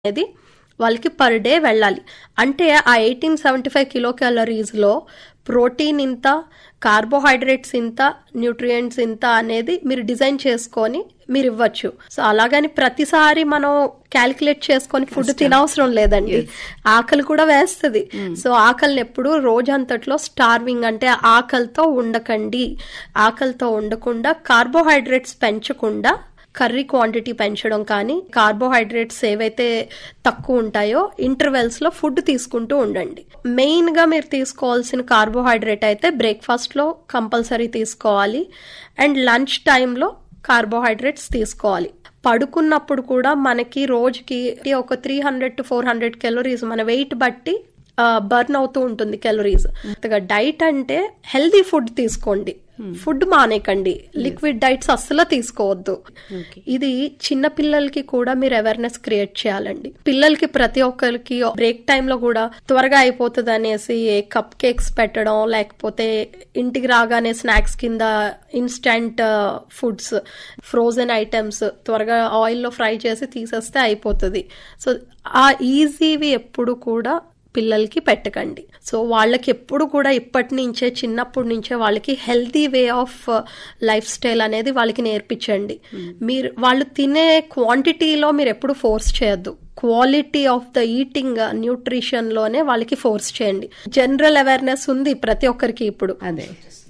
అనేది వాళ్ళకి per day వెళ్ళాలి అంటే ఆ ఎయిటీన్ సెవెంటీ ఫైవ్ కిలో క్యాలరీస్లో ప్రోటీన్ ఇంత కార్బోహైడ్రేట్స్ ఇంత న్యూట్రియంట్స్ ఇంత అనేది మీరు డిజైన్ చేసుకొని మీరు ఇవ్వచ్చు సో అలాగని ప్రతిసారి మనం క్యాలిక్యులేట్ చేసుకొని ఫుడ్ తినవసరం లేదండి ఆకలి కూడా వేస్తుంది సో ఆకలిని ఎప్పుడు రోజంతట్లో స్టార్వింగ్ అంటే ఆకలితో ఉండకండి ఆకలితో ఉండకుండా కార్బోహైడ్రేట్స్ పెంచకుండా కర్రీ క్వాంటిటీ పెంచడం కానీ కార్బోహైడ్రేట్స్ ఏవైతే తక్కువ ఉంటాయో ఇంటర్వెల్స్ లో ఫుడ్ తీసుకుంటూ ఉండండి మెయిన్ గా మీరు తీసుకోవాల్సిన కార్బోహైడ్రేట్ అయితే బ్రేక్ఫాస్ట్ లో కంపల్సరీ తీసుకోవాలి అండ్ లంచ్ టైంలో కార్బోహైడ్రేట్స్ తీసుకోవాలి పడుకున్నప్పుడు కూడా మనకి రోజుకి ఒక three hundred to four hundred calories మన వెయిట్ బట్టి బర్న్ అవుతూ ఉంటుంది కెలరీస్ డైట్ అంటే హెల్దీ ఫుడ్ తీసుకోండి ఫుడ్ మానేకండి లిక్విడ్ డైట్స్ అస్సలు తీసుకోవద్దు ఇది చిన్న పిల్లలకి కూడా మీరు అవేర్నెస్ క్రియేట్ చేయాలండి పిల్లలకి ప్రతి ఒక్కరికి బ్రేక్ టైమ్ లో కూడా త్వరగా అయిపోతుంది అనేసి కప్ కేక్స్ పెట్టడం లేకపోతే ఇంటికి రాగానే స్నాక్స్ కింద ఇన్స్టంట్ ఫుడ్స్ ఫ్రోజన్ ఐటమ్స్ త్వరగా ఆయిల్లో ఫ్రై చేసి తీసేస్తే అయిపోతుంది సో ఆ ఈజీవి ఎప్పుడు కూడా పిల్లలకి పెట్టకండి సో వాళ్ళకి ఎప్పుడు కూడా ఇప్పటి నుంచే చిన్నప్పటి నుంచే వాళ్ళకి healthy way of life style అనేది వాళ్ళకి నేర్పించండి మీరు వాళ్ళు తినే క్వాంటిటీలో మీరు ఎప్పుడు ఫోర్స్ చేయొద్దు quality of the eating nutrition లోనే వాళ్ళకి ఫోర్స్ చేయండి జనరల్ అవేర్నెస్ ఉంది ప్రతి ఒక్కరికి ఇప్పుడు అదే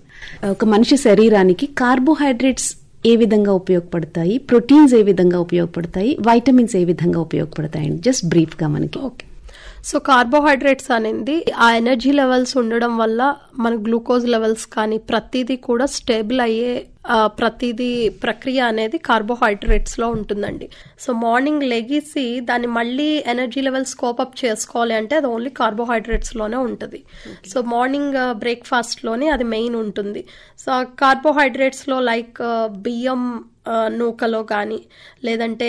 ఒక మనిషి శరీరానికి కార్బోహైడ్రేట్స్ ఏ విధంగా ఉపయోగపడతాయి ప్రోటీన్స్ ఏ విధంగా ఉపయోగపడతాయి వైటమిన్స్ ఏ విధంగా ఉపయోగపడతాయి జస్ట్ బ్రీఫ్ గా మనకి ఓకే సో కార్బోహైడ్రేట్స్ అనేది ఆ ఎనర్జీ లెవెల్స్ ఉండడం వల్ల మన గ్లూకోజ్ లెవెల్స్ కానీ ప్రతిదీ కూడా స్టేబుల్ అయ్యే ప్రతిదీ ప్రక్రియ అనేది కార్బోహైడ్రేట్స్ లో ఉంటుందండి సో మార్నింగ్ లెగిసి దాన్ని మళ్ళీ ఎనర్జీ లెవెల్స్ కోపప్ చేసుకోవాలి అంటే అది ఓన్లీ కార్బోహైడ్రేట్స్ లోనే ఉంటుంది సో మార్నింగ్ బ్రేక్ఫాస్ట్ లోనే అది మెయిన్ ఉంటుంది సో కార్బోహైడ్రేట్స్ లో లైక్ బియ్యం నూకలో కానీ లేదంటే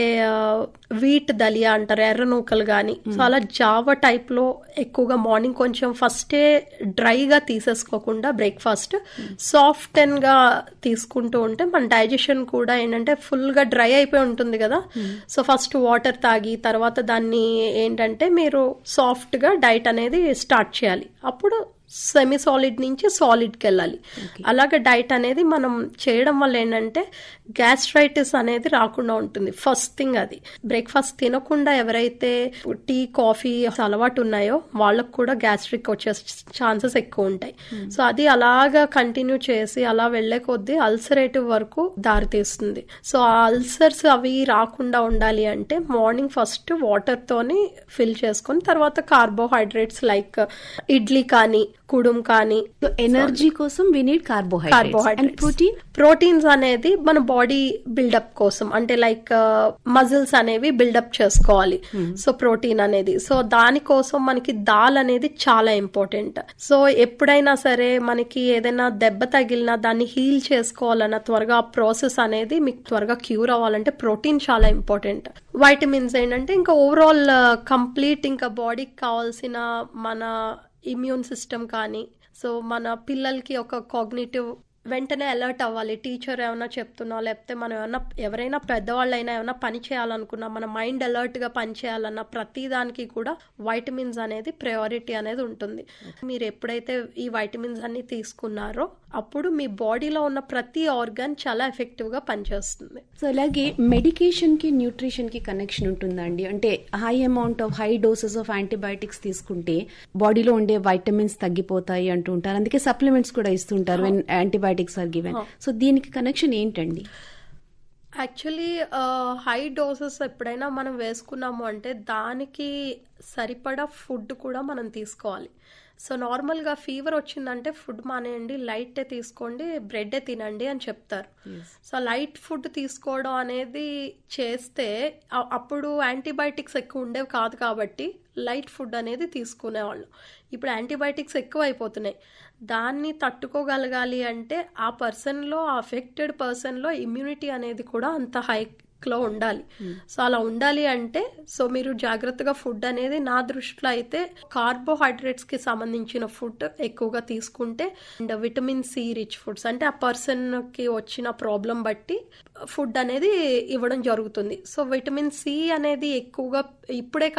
వీట్ దలియా అంటారు ఎర్ర నూకలు కానీ సో అలా జావ టైప్లో ఎక్కువగా మార్నింగ్ కొంచెం ఫస్టే డ్రైగా తీసేసుకోకుండా బ్రేక్ఫాస్ట్ సాఫ్ట్ గా తీసుకుంటూ ఉంటే మన డైజెషన్ కూడా ఏంటంటే ఫుల్గా డ్రై అయిపోయి ఉంటుంది కదా సో ఫస్ట్ వాటర్ తాగి తర్వాత దాన్ని ఏంటంటే మీరు సాఫ్ట్గా డైట్ అనేది స్టార్ట్ చేయాలి అప్పుడు సెమీ సాలిడ్ నుంచి సాలిడ్కి వెళ్ళాలి అలాగే డైట్ అనేది మనం చేయడం వల్ల ఏంటంటే గ్యాస్ట్రైటిస్ అనేది రాకుండా ఉంటుంది ఫస్ట్ థింగ్ అది బ్రేక్ఫాస్ట్ తినకుండా ఎవరైతే టీ కాఫీ అలవాటు ఉన్నాయో వాళ్ళకు కూడా గ్యాస్ట్రిక్ వచ్చే ఛాన్సెస్ ఎక్కువ ఉంటాయి సో అది అలాగా కంటిన్యూ చేసి అలా వెళ్లే కొద్దీ అల్సరేటివ్ వరకు దారితీస్తుంది సో ఆ అల్సర్స్ అవి రాకుండా ఉండాలి అంటే మార్నింగ్ ఫస్ట్ వాటర్ తోని ఫిల్ చేసుకొని తర్వాత కార్బోహైడ్రేట్స్ లైక్ ఇడ్లీ కానీ కుడుం కానీ ఎనర్జీ కోసం we need carbohydrate protein proteins అనేది మన బాడీ బిల్డప్ కోసం అంటే లైక్ మజిల్స్ అనేవి బిల్డప్ చేసుకోవాలి సో ప్రోటీన్ అనేది సో దానికోసం మనకి దాల్ అనేది చాలా ఇంపార్టెంట్ సో ఎప్పుడైనా సరే మనకి ఏదైనా దెబ్బ తగిలినా దాన్ని హీల్ చేసుకోవాలన్న త్వరగా ఆ ప్రాసెస్ అనేది మీకు త్వరగా క్యూర్ అవ్వాలంటే ప్రోటీన్ చాలా ఇంపార్టెంట్ వైటమిన్స్ ఏంటంటే ఇంకా ఓవరాల్ కంప్లీట్ ఇంకా బాడీకి కావాల్సిన మన ఇమ్యూన్ సిస్టమ్ కానీ సో మన పిల్లలకి ఒక కాగ్నేటివ్ వెంటనే అలర్ట్ అవ్వాలి టీచర్ ఏమైనా చెప్తున్నా లేకపోతే మనం ఏమైనా ఎవరైనా పెద్దవాళ్ళైనా ఏమైనా పని చేయాలనుకున్నా మన మైండ్ అలర్ట్గా పని చేయాలన్న ప్రతి దానికి కూడా వైటమిన్స్ అనేది ప్రయారిటీ అనేది ఉంటుంది మీరు ఎప్పుడైతే ఈ వైటమిన్స్ అన్ని తీసుకున్నారో అప్పుడు మీ బాడీలో ఉన్న ప్రతి ఆర్గాన్ చాలా ఎఫెక్టివ్గా పనిచేస్తుంది సో అలాగే మెడికేషన్ కి న్యూట్రిషన్ కి కనెక్షన్ ఉంటుందా అండి అంటే high amount of high doses of antibiotics తీసుకుంటే బాడీలో ఉండే వైటమిన్స్ తగ్గిపోతాయి అంటూ ఉంటారు అందుకే సప్లిమెంట్స్ కూడా ఇస్తుంటారు when antibiotics are given so దీనికి కనెక్షన్ ఏంటండి యాక్చువల్లీ హై డోసెస్ ఎప్పుడైనా మనం వేసుకున్నాము అంటే దానికి సరిపడా ఫుడ్ కూడా మనం తీసుకోవాలి సో నార్మల్గా ఫీవర్ వచ్చిందంటే ఫుడ్ మానేయండి లైట్ తీసుకోండి బ్రెడ్ తినండి అని చెప్తారు సో లైట్ ఫుడ్ తీసుకోవడం అనేది చేస్తే అప్పుడు యాంటీబయాటిక్స్ ఎక్కువ ఉండేవి కాదు కాబట్టి లైట్ ఫుడ్ అనేది తీసుకునేవాళ్ళు ఇప్పుడు యాంటీబయాటిక్స్ ఎక్కువ అయిపోతున్నాయి దాన్ని తట్టుకోగలగాలి అంటే ఆ పర్సన్లో ఆ అఫెక్టెడ్ పర్సన్లో ఇమ్యూనిటీ అనేది కూడా అంత హై లో ఉండాలి సో అలా ఉండాలి అంటే సో మీరు జాగ్రత్తగా ఫుడ్ అనేది నా దృష్టిలో అయితే కార్బోహైడ్రేట్స్ కి సంబంధించిన ఫుడ్ ఎక్కువగా తీసుకుంటే and vitamin C rich foods అంటే ఆ పర్సన్ కి వచ్చిన ప్రాబ్లం బట్టి ఫుడ్ అనేది ఇవ్వడం జరుగుతుంది సో విటమిన్ సి అనేది ఎక్కువగా ఇప్పుడే